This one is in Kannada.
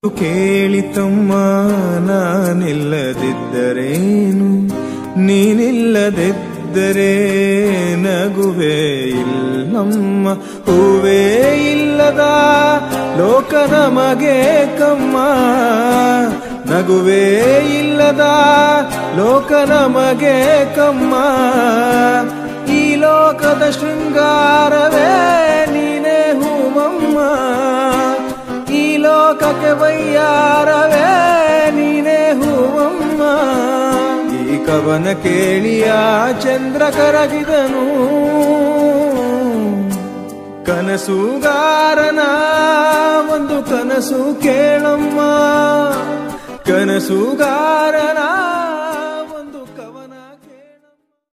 ಕೇಳಿತಮ್ಮ ನಾನಿಲ್ಲದಿದ್ದರೇನು ನೀನಿಲ್ಲದಿದ್ದರೆ ನಗುವೆ ಇಲ್ಲಮ್ಮ ಹೂವೇ ಇಲ್ಲದ ಲೋಕ ನಮಗೆ ಕಮ್ಮ ನಗುವೇ ಇಲ್ಲದ ಲೋಕ ನಮಗೆ ಕಮ್ಮ ಈ ಲೋಕದ ಶೃಂಗಾರವೇ ನೀನೇ ಹೂವಮ್ಮ ಈ ಲೋಕಕ್ಕೆ ವಯ್ಯಾರವೇ ನೀನೇ ಹೂವಮ್ಮ ಈ ಕವನ ಕೇಳಿಯ ಚಂದ್ರ ಕರಗಿದನು ಕನಸುಗಾರನ ಒಂದು ಕನಸು ಕೇಳಮ್ಮ ಕನಸುಗಾರನ